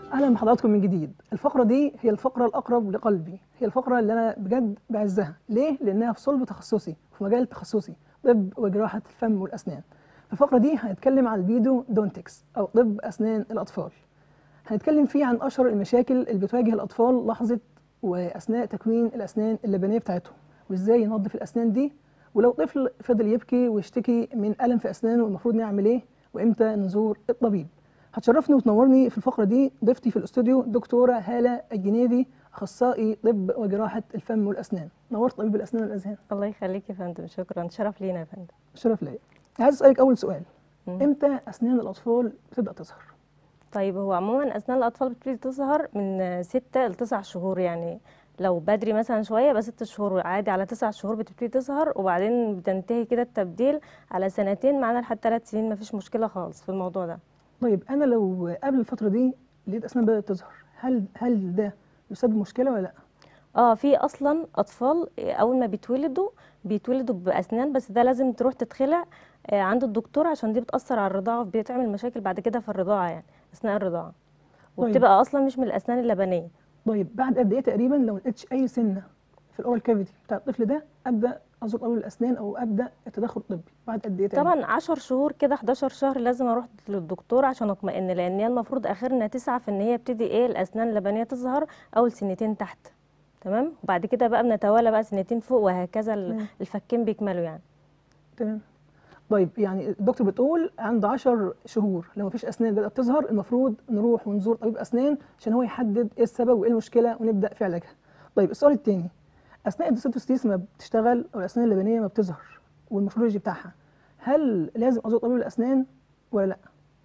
اهلا بحضراتكم من جديد الفقره دي هي الفقره الاقرب لقلبي هي الفقره اللي انا بجد بعزها ليه لانها في صلب تخصصي في مجال تخصصي طب وجراحه الفم والاسنان في الفقره دي هنتكلم عن البيدو دونتكس او طب اسنان الاطفال هنتكلم فيه عن اشهر المشاكل اللي بتواجه الاطفال لحظه واثناء تكوين الاسنان اللبنيه بتاعتهم وازاي ينظف الاسنان دي ولو طفل فضل يبكي ويشتكي من الم في اسنانه المفروض نعمل ايه وامتى نزور الطبيب هتشرفني وتنورني في الفقره دي ضيفتي في الاستوديو دكتوره هاله الجنيدي اخصائي طب وجراحه الفم والاسنان نورت طبيب الاسنان والاذهان الله يخليك يا فندم شكرا شرف لينا يا فندم شرف ليا عايز اسالك اول سؤال مم. امتى اسنان الاطفال بتبدا تظهر طيب هو عموما اسنان الاطفال بتبتدي تظهر من ستة لتسع شهور يعني لو بدري مثلا شويه يبقى ست شهور عادي على تسع شهور بتبتدي تظهر وبعدين بتنتهي كده التبديل على سنتين معانا لحد ثلاث سنين مفيش مشكله خالص في الموضوع ده طيب انا لو قبل الفتره دي لقيت اسنان بدات تظهر هل هل ده يسبب مشكله ولا لا اه في اصلا اطفال اول ما بيتولدوا بيتولدوا باسنان بس ده لازم تروح تتخلع آه، عند الدكتور عشان دي بتاثر على الرضاعه وبتعمل مشاكل بعد كده في الرضاعه يعني اثناء الرضاعه وبتبقى اصلا مش من الاسنان اللبنيه طيب بعد قد ايه تقريبا لو ما لقيتش اي سنه في الاورال كافيتي بتاع الطفل ده ابدا ازور طبيب الاسنان او ابدا التدخل الطبي بعد قد ايه تقريبا طبعا 10 شهور كده 11 شهر لازم اروح للدكتور عشان اطمئن لان هي المفروض اخرنا تسعة في ان هي بتدي ايه الاسنان اللبنيه تظهر اول سنتين تحت تمام وبعد كده بقى بنتوالى بقى سنتين فوق وهكذا ال- تمام. الفكين بيكملوا يعني تمام طيب يعني الدكتور بتقول عند 10 شهور لو مفيش اسنان بدات تظهر المفروض نروح ونزور طبيب اسنان عشان هو يحدد ايه السبب وايه المشكله ونبدا في علاجها طيب السؤال الثاني اثناء الديسيتوستيس ما بتشتغل او الاسنان اللبنيه ما بتظهر والمورفولوجي بتاعها هل لازم ازور طبيب الاسنان ولا لا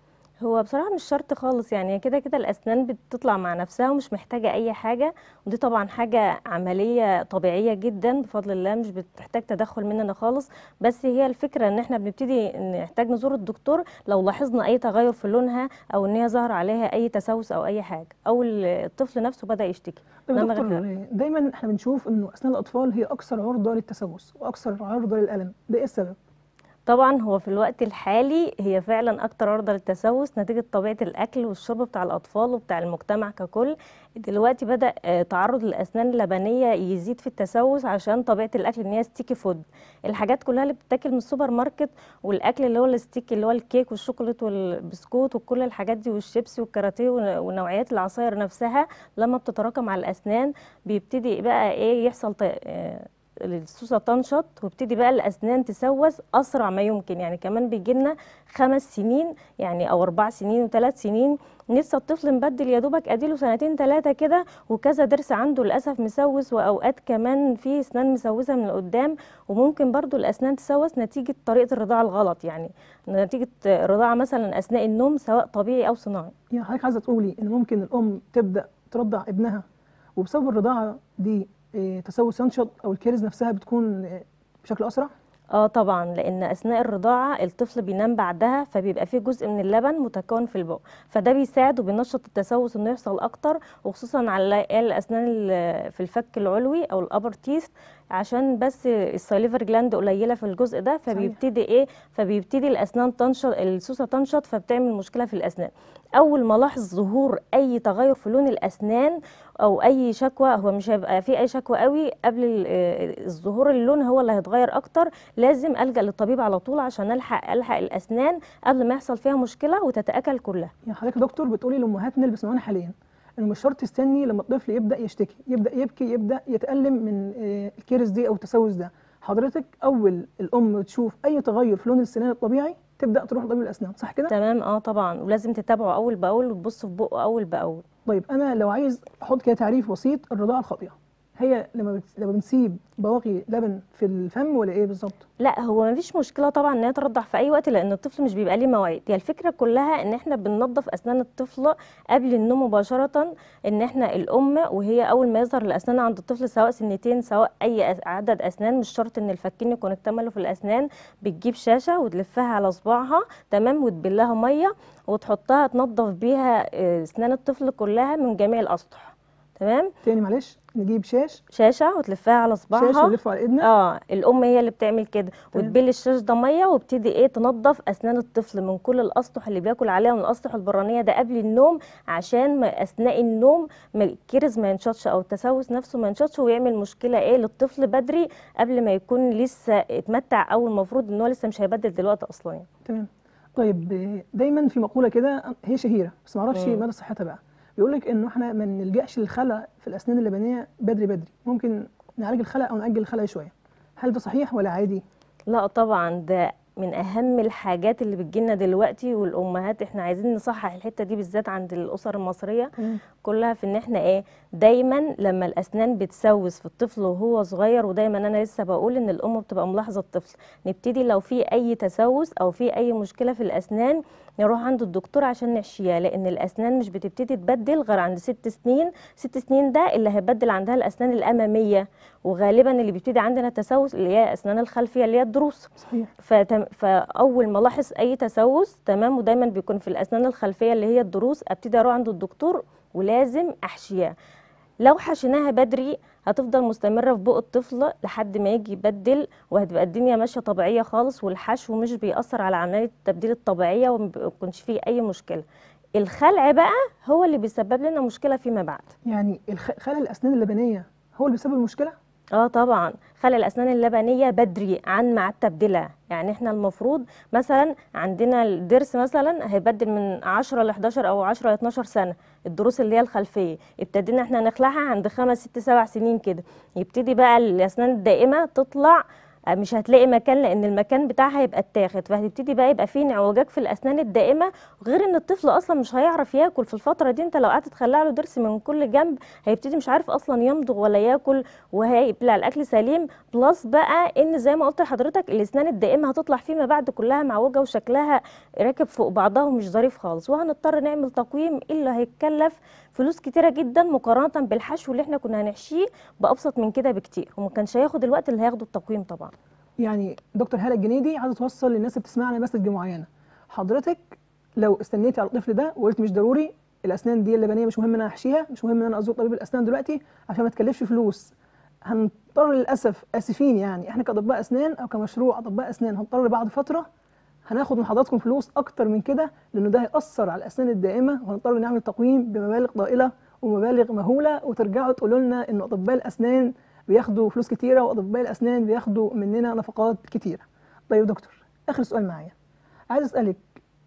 هو بصراحة مش شرط خالص يعني كده كده الأسنان بتطلع مع نفسها ومش محتاجة أي حاجة ودي طبعا حاجة عملية طبيعية جدا بفضل الله مش بتحتاج تدخل مننا خالص بس هي الفكرة إن احنا بنبتدي نحتاج نزور الدكتور لو لاحظنا أي تغير في لونها أو إن هي ظهر عليها أي تسوس أو أي حاجة أو الطفل نفسه بدأ يشتكي طيب يا إنما دكتور غير دايما احنا بنشوف انه اسنان الاطفال هي اكثر عرضه للتسوس واكثر عرضه للالم ده ايه السبب طبعا هو في الوقت الحالي هي فعلا اكتر عرضه للتسوس نتيجه طبيعه الاكل والشرب بتاع الاطفال وبتاع المجتمع ككل دلوقتي بدا آه، تعرض الاسنان اللبنيه يزيد في التسوس عشان طبيعه الاكل ان هي ستيكي فود الحاجات كلها اللي بتتاكل من السوبر ماركت والاكل اللي هو الستيكي اللي هو الكيك والشوكولات والبسكوت وكل الحاجات دي والشيبسي والكاراتيه ون- ونوعيات العصاير نفسها لما بتتراكم على الاسنان بيبتدي بقى ايه يحصل ط- آه، السوسه تنشط وابتدي بقى الاسنان تسوس اسرع ما يمكن يعني كمان بيجي لنا خمس سنين يعني او اربع سنين وثلاث سنين لسه الطفل مبدل يا دوبك اديله سنتين ثلاثه كده وكذا ضرس عنده للاسف مسوس واوقات كمان في اسنان مسوسه من قدام وممكن برضو الاسنان تسوس نتيجه طريقه الرضاعه الغلط يعني نتيجه رضاعه مثلا اثناء النوم سواء طبيعي او صناعي يعني حضرتك عايزه تقولي ان ممكن الام تبدا ترضع ابنها وبسبب الرضاعه دي إيه، تسوس ينشط او الكيرز نفسها بتكون إيه، بشكل اسرع اه طبعا لان اثناء الرضاعه الطفل بينام بعدها فبيبقى فيه جزء من اللبن متكون في البق فده بيساعد وبينشط التسوس انه يحصل اكتر وخصوصا على الاسنان ال- في الفك العلوي او الابر تيث عشان بس الساليفر جلاند قليله في الجزء ده فبيبتدي ايه فبيبتدي الاسنان تنشط السوسه تنشط فبتعمل مشكله في الاسنان اول ما لاحظ ظهور اي تغير في لون الاسنان او اي شكوى هو مش هيبقى في اي شكوى قوي قبل ال- آه، الظهور اللون هو اللي هيتغير اكتر لازم الجا للطبيب على طول عشان الحق الحق الاسنان قبل ما يحصل فيها مشكله وتتاكل كلها يعني حضرتك يا دكتور بتقولي لامهات نلبس معانا حاليا انه مش شرط تستني لما الطفل يبدا يشتكي يبدا يبكي يبدا يتالم من إيه، الكيرز دي او التسوس ده حضرتك اول الام تشوف اي تغير في لون السنان الطبيعي تبدا تروح لطبيب الاسنان صح كده تمام اه طبعا ولازم تتابعه اول باول وتبص في بقه اول باول طيب انا لو عايز احط كده تعريف بسيط الرضاعه الخاطئه هي لما بت... لما بنسيب بواقي لبن في الفم ولا ايه بالظبط لا هو مفيش مشكله طبعا ان هي ترضع في اي وقت لان الطفل مش بيبقى ليه مواعيد هي الفكره كلها ان احنا بننظف اسنان الطفل قبل النوم مباشره ان احنا الام وهي اول ما يظهر الاسنان عند الطفل سواء سنتين سواء اي أس- عدد اسنان مش شرط ان الفكين يكون اكتملوا في الاسنان بتجيب شاشه وتلفها على صباعها تمام وتبلها ميه وتحطها تنظف بيها آه، اسنان الطفل كلها من جميع الاسطح تمام تاني معلش نجيب شاش شاشه وتلفها على شاش صباعها ونلفه على ايدنا اه الام هي اللي بتعمل كده تمام. وتبل الشاش ده ميه وابتدي ايه تنظف اسنان الطفل من كل الاسطح اللي بياكل عليها من الاسطح البرانيه ده قبل النوم عشان ما اثناء النوم ما الكرز ما ينشطش او التسوس نفسه ما ينشطش ويعمل مشكله ايه للطفل بدري قبل ما يكون لسه اتمتع او المفروض ان هو لسه مش هيبدل دلوقتي اصلا يعني. تمام طيب آه، دايما في مقوله كده هي شهيره بس ما اعرفش مم. مدى صحتها بقى بيقول لك انه احنا ما نلجاش للخلع في الاسنان اللبنيه بدري بدري ممكن نعالج الخلع او ناجل الخلع شويه هل ده صحيح ولا عادي لا طبعا ده من اهم الحاجات اللي بتجيلنا دلوقتي والامهات احنا عايزين نصحح الحته دي بالذات عند الاسر المصريه تمام كلها في ان احنا ايه دايما لما الاسنان بتسوس في الطفل وهو صغير ودايما انا لسه بقول ان الام بتبقى ملاحظه الطفل نبتدي لو في اي تسوس او في اي مشكله في الاسنان نروح عند الدكتور عشان نحشيها لان الاسنان مش بتبتدي تبدل غير عند ست سنين ست سنين ده اللي هيبدل عندها الاسنان الاماميه وغالبا اللي بيبتدي عندنا تسوس اللي هي الاسنان الخلفيه اللي هي الضروس صحيح فتم فاول ما الاحظ اي تسوس تمام ودايما بيكون في الاسنان الخلفيه اللي هي الضروس ابتدي اروح عند الدكتور ولازم احشيها لو حشيناها بدري هتفضل مستمره في بق الطفل لحد ما يجي يبدل وهتبقى الدنيا ماشيه طبيعيه خالص والحشو مش بيأثر على عمليه التبديل الطبيعيه وما بيكونش فيه اي مشكله الخلع بقى هو اللي بيسبب لنا مشكله فيما بعد يعني الخ- خلع الاسنان اللبنيه هو اللي بيسبب المشكله اه طبعا خلع الاسنان اللبنيه بدري عن مع التبديله يعني احنا المفروض مثلا عندنا الضرس مثلا هيبدل من 10 ل 11 او 10 ل 12 سنه الضروس اللي هي الخلفيه ابتدينا احنا نخلعها عند 5 6 7 سنين كده يبتدي بقى الاسنان الدائمه تطلع آه، مش هتلاقي مكان لان المكان بتاعها هيبقى اتاخد فهتبتدي بقى يبقى فيه انعوجاج في الاسنان الدائمه غير ان الطفل اصلا مش هيعرف ياكل في الفتره دي انت لو قعدت تخلع له ضرس من كل جنب هيبتدي مش عارف اصلا يمضغ ولا ياكل وهيبلع الاكل سليم بلس بقى ان زي ما قلت لحضرتك الاسنان الدائمه هتطلع فيما بعد كلها معوجه وشكلها راكب فوق بعضها ومش ظريف خالص وهنضطر نعمل تقويم اللي هيتكلف فلوس كتيره جدا مقارنه بالحشو اللي احنا كنا هنحشيه بابسط من كده بكتير وما كانش هياخد الوقت اللي هياخده التقويم طبعا يعني دكتور هاله الجنيدي عايزه توصل للناس اللي بتسمعنا مسج معينه حضرتك لو استنيتي على الطفل ده وقلت مش ضروري الاسنان دي اللبنيه مش مهم ان انا احشيها مش مهم ان انا ازور طبيب الاسنان دلوقتي عشان ما تكلفش فلوس هنضطر للاسف اسفين يعني احنا كاطباء اسنان او كمشروع اطباء اسنان هنضطر بعد فتره هناخد من حضراتكم فلوس اكتر من كده لانه ده هياثر على الاسنان الدائمه وهنضطر نعمل تقويم بمبالغ ضئيله ومبالغ مهوله وترجعوا تقولوا لنا ان اطباء الاسنان بياخدوا فلوس كتيره واطباء الاسنان بياخدوا مننا نفقات كتيره. طيب دكتور اخر سؤال معايا عايز اسالك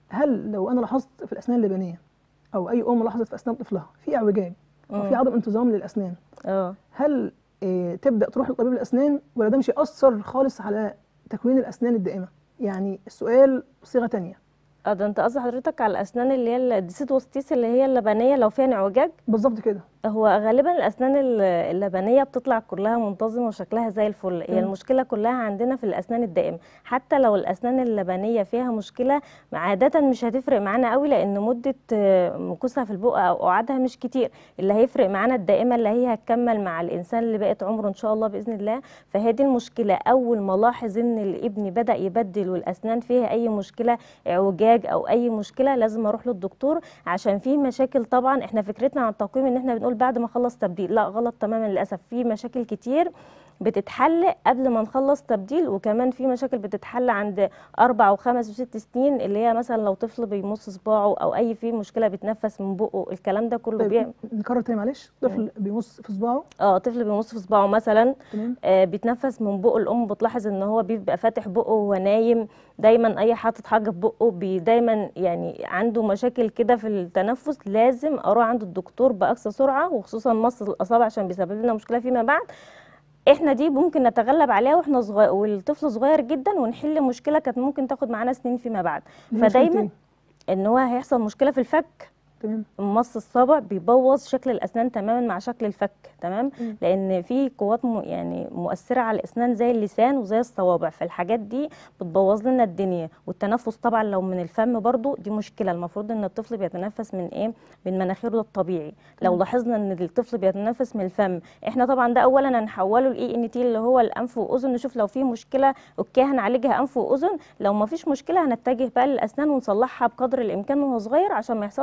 هل لو انا لاحظت في الاسنان اللبنيه او اي ام لاحظت في اسنان طفلها في اعوجاج او في مم. عدم انتظام للاسنان اه هل إيه تبدا تروح لطبيب الاسنان ولا ده مش ياثر خالص على تكوين الاسنان الدائمه؟ يعني السؤال بصيغه تانية اه ده انت قصدي حضرتك على الاسنان اللي هي الديسيد وستيس اللي هي اللبنيه لو فيها انعوجاج بالظبط كده هو غالبا الاسنان ال- اللبنيه بتطلع كلها منتظمه وشكلها زي الفل هي مم. المشكله كلها عندنا في الاسنان الدائمه حتى لو الاسنان اللبنيه فيها مشكله عاده مش هتفرق معانا قوي لان مده آه، مكوسها في البق او قعدها مش كتير اللي هيفرق معانا الدائمه اللي هي هتكمل مع الانسان اللي بقت عمره ان شاء الله باذن الله فهي دي المشكله اول ما الاحظ ان الابن بدا يبدل والاسنان فيها اي مشكله اعوجاج او اي مشكله لازم اروح للدكتور عشان في مشاكل طبعا احنا فكرتنا عن التقويم ان احنا بنقول بعد ما اخلص تبديل لا غلط تماما للاسف في مشاكل كتير بتتحل قبل ما نخلص تبديل وكمان في مشاكل بتتحل عند اربع وخمس وست سنين اللي هي مثلا لو طفل بيمص صباعه او اي في مشكله بيتنفس من بقه الكلام ده كله بيع... طيب نكرر تاني معلش طفل بيمص في صباعه اه طفل بيمص في صباعه مثلا تمام آه، بيتنفس من بقه الام بتلاحظ ان هو بيبقى فاتح بقه وهو نايم دايما اي حاطط حاجه في بقه بي دايما يعني عنده مشاكل كده في التنفس لازم اروح عند الدكتور باقصى سرعه وخصوصا مص الاصابع عشان بيسبب لنا مشكله فيما بعد احنا دي ممكن نتغلب عليها واحنا صغير والطفل صغير جدا ونحل مشكله كانت ممكن تاخد معانا سنين فيما بعد دي مشكلة فدايما إيه؟ ان هو هيحصل مشكله في الفك تمام مص الصابع بيبوظ شكل الاسنان تماما مع شكل الفك تمام مم. لان في قوات م... يعني مؤثره على الاسنان زي اللسان وزي الصوابع فالحاجات دي بتبوظ لنا الدنيا والتنفس طبعا لو من الفم برضو دي مشكله المفروض ان الطفل بيتنفس من ايه من مناخيره الطبيعي لو تمام. لاحظنا ان الطفل بيتنفس من الفم احنا طبعا ده اولا هنحوله لاي ان تي اللي هو الانف واذن نشوف لو في مشكله اوكي هنعالجها انف واذن لو ما فيش مشكله هنتجه بقى للاسنان ونصلحها بقدر الامكان وهو صغير عشان ما يحصلش مشكله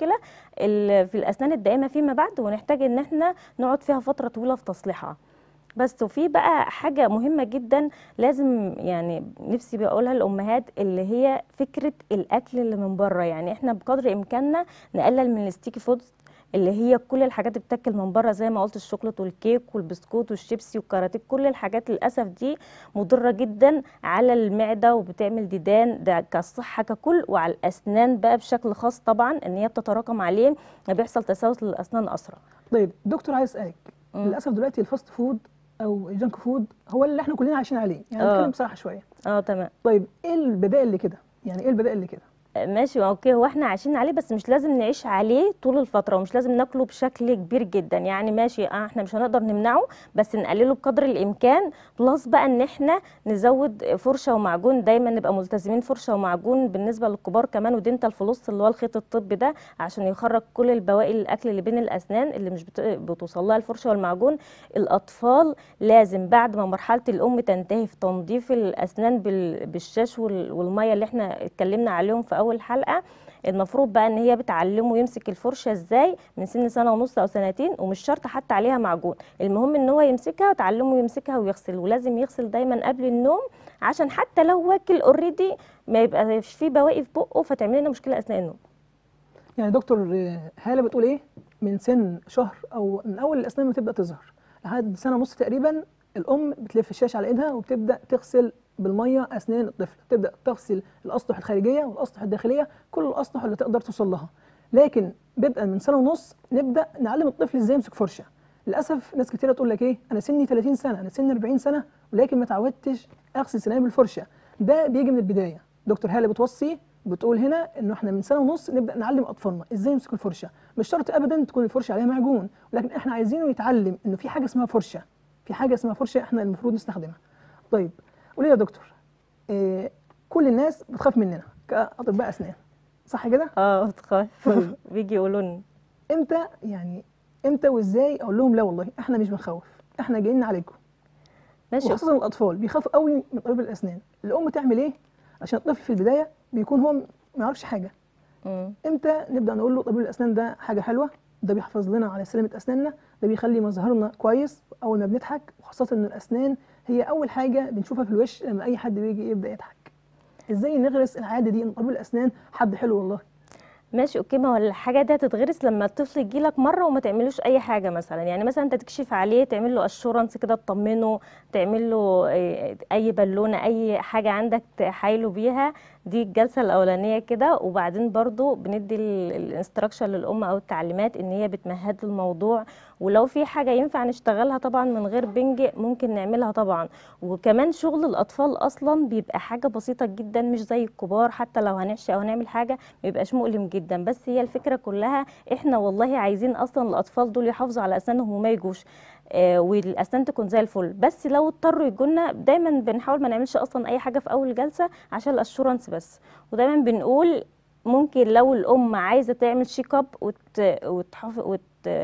مشكله ال- في الاسنان الدائمه فيما بعد ونحتاج ان احنا نقعد فيها فتره طويله في تصليحها بس وفي بقى حاجة مهمة جدا لازم يعني نفسي بقولها للأمهات اللي هي فكرة الأكل اللي من بره يعني احنا بقدر إمكاننا نقلل من الستيكي فودز اللي هي كل الحاجات اللي بتاكل من بره زي ما قلت الشوكولاته والكيك والبسكوت والشيبسي والكاراتيه كل الحاجات للاسف دي مضره جدا على المعده وبتعمل ديدان ده كالصحه ككل وعلى الاسنان بقى بشكل خاص طبعا ان هي بتتراكم عليه بيحصل تسوس للاسنان اسرع طيب دكتور عايز اسالك مم. للاسف دلوقتي الفاست فود او الجانك فود هو اللي احنا كلنا عايشين عليه يعني آه. نتكلم بصراحه شويه اه تمام طيب ايه البدائل اللي كده يعني ايه البدائل اللي كده ماشي اوكي هو احنا عايشين عليه بس مش لازم نعيش عليه طول الفتره ومش لازم ناكله بشكل كبير جدا يعني ماشي اه احنا مش هنقدر نمنعه بس نقلله بقدر الامكان بلس بقى ان احنا نزود فرشه ومعجون دايما نبقى ملتزمين فرشه ومعجون بالنسبه للكبار كمان ودينتال فلوس اللي هو الخيط الطبي ده عشان يخرج كل البواقي الاكل اللي بين الاسنان اللي مش بت- بتوصل لها الفرشه والمعجون الاطفال لازم بعد ما مرحله الام تنتهي في تنظيف الاسنان بال- بالشاش وال- والميه اللي احنا اتكلمنا عليهم في اول حلقه المفروض بقى ان هي بتعلمه يمسك الفرشه ازاي من سن سنه ونص او سنتين ومش شرط حتى عليها معجون المهم ان هو يمسكها وتعلمه يمسكها ويغسل ولازم يغسل دايما قبل النوم عشان حتى لو واكل اوريدي ما يبقاش فيه بواقي في بقه فتعمل لنا مشكله اثناء النوم يعني دكتور آه، هاله بتقول ايه من سن شهر او من اول الاسنان ما تبدا تظهر لحد سنه ونص تقريبا الام بتلف الشاشه على ايدها وبتبدا تغسل بالميه اسنان الطفل تبدا تغسل الاسطح الخارجيه والاسطح الداخليه كل الاسطح اللي تقدر توصل لها لكن بدءا من سنه ونص نبدا نعلم الطفل ازاي يمسك فرشه للاسف ناس كتيره تقول لك ايه انا سني 30 سنه انا سني 40 سنه ولكن ما اتعودتش اغسل سناني بالفرشه ده بيجي من البدايه دكتور هاله بتوصي بتقول هنا انه احنا من سنه ونص نبدا نعلم اطفالنا ازاي يمسكوا الفرشه مش شرط ابدا تكون الفرشه عليها معجون ولكن احنا عايزينه يتعلم انه في حاجه اسمها فرشه في حاجه اسمها فرشه احنا المفروض نستخدمها طيب قولي يا دكتور إيه كل الناس بتخاف مننا كاطباء اسنان صح كده اه بتخاف طيب. بيجي يقولوا لنا امتى يعني امتى وازاي اقول لهم لا والله احنا مش بنخوف احنا جايين عليكم ماشي وخاصه الاطفال بيخافوا قوي من طبيب الاسنان الام تعمل ايه عشان الطفل في البدايه بيكون هو ما يعرفش حاجه مم. امتى نبدا نقول له طبيب الاسنان ده حاجه حلوه ده بيحافظ لنا على سلامه اسناننا ده بيخلي مظهرنا كويس اول ما بنضحك وخاصه ان الاسنان هي اول حاجه بنشوفها في الوش لما اي حد بيجي يبدا يضحك ازاي نغرس العاده دي ان طبيب الاسنان حد حلو والله ماشي اوكي ما هو الحاجه دي هتتغرس لما الطفل يجيلك مره وما تعملوش اي حاجه مثلا يعني مثلا انت تكشف عليه تعمل له اشورنس كده تطمنه تعمل له إيه، اي بالونه اي حاجه عندك تحايله بيها دي الجلسه الاولانيه كده وبعدين برضو بندي الانستراكشن للام او التعليمات ان هي بتمهد له الموضوع ولو في حاجه ينفع نشتغلها طبعا من غير بنج ممكن نعملها طبعا وكمان شغل الاطفال اصلا بيبقى حاجه بسيطه جدا مش زي الكبار حتى لو هنحشي او هنعمل حاجه ما يبقاش مؤلم جدا بس هي الفكره كلها احنا والله عايزين اصلا الاطفال دول يحافظوا على اسنانهم وما يجوش آه والاسنان تكون زي الفل بس لو اضطروا يجونا دايما بنحاول ما نعملش اصلا اي حاجه في اول جلسه عشان الاشورنس بس ودايما بنقول ممكن لو الام عايزه تعمل شيك اب وت... وتحف... وت...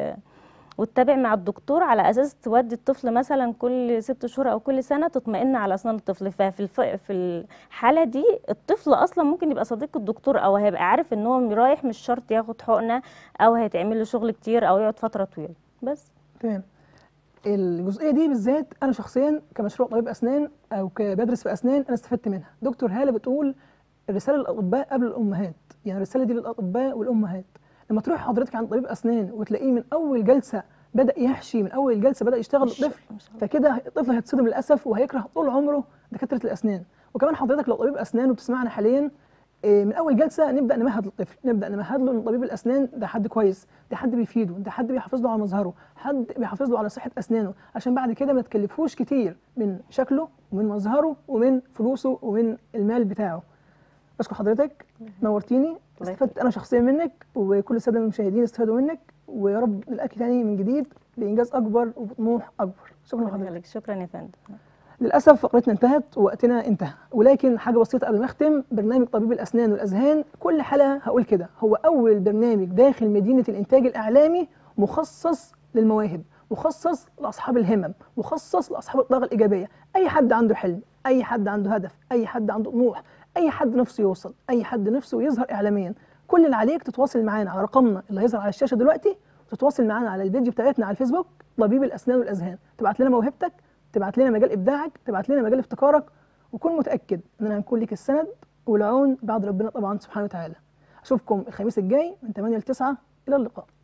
وتتابع مع الدكتور على اساس تودي الطفل مثلا كل ست شهور او كل سنه تطمئن على اسنان الطفل ففي الف... في الحاله دي الطفل اصلا ممكن يبقى صديق الدكتور او هيبقى عارف ان هو رايح مش شرط ياخد حقنه او هيتعمل له شغل كتير او يقعد فتره طويله بس تمام الجزئيه دي بالذات انا شخصيا كمشروع طبيب اسنان او كبدرس في اسنان انا استفدت منها دكتور هاله بتقول الرساله للاطباء قبل الامهات يعني الرساله دي للاطباء والامهات لما تروح حضرتك عند طبيب اسنان وتلاقيه من اول جلسه بدا يحشي من اول جلسه بدا يشتغل مش- الطفل مش عارفة. فكده الطفل هيتصدم للاسف وهيكره طول عمره دكاتره الاسنان وكمان حضرتك لو طبيب اسنان وبتسمعنا حاليا إيه، من اول جلسه نبدا نمهد للطفل نبدا نمهد له ان طبيب الاسنان ده حد كويس ده حد بيفيده ده حد بيحافظ له على مظهره حد بيحافظ له على صحه اسنانه عشان بعد كده ما تكلفوش كتير من شكله ومن مظهره ومن فلوسه ومن المال بتاعه بشكر حضرتك نورتيني الله استفدت انا شخصيا منك وكل الساده المشاهدين استفادوا منك ويا رب نلاقي تاني من جديد بانجاز اكبر وبطموح اكبر شكرا ربنا لحضرتك يخليك. شكرا يا فندم للاسف فقرتنا انتهت ووقتنا انتهى ولكن حاجه بسيطه قبل ما اختم برنامج طبيب الاسنان والاذهان كل حلقه هقول كده هو اول برنامج داخل مدينه الانتاج الاعلامي مخصص للمواهب مخصص لاصحاب الهمم مخصص لاصحاب الطاقه الايجابيه اي حد عنده حلم اي حد عنده هدف اي حد عنده طموح اي حد نفسه يوصل اي حد نفسه يظهر اعلاميا كل اللي عليك تتواصل معانا على رقمنا اللي هيظهر على الشاشه دلوقتي وتتواصل معانا على البيج بتاعتنا على الفيسبوك طبيب الاسنان والاذهان تبعت لنا موهبتك تبعت لنا مجال ابداعك تبعت لنا مجال ابتكارك وكن متاكد اننا هنكون لك السند والعون بعد ربنا طبعا سبحانه وتعالى اشوفكم الخميس الجاي من 8 ل 9 الى اللقاء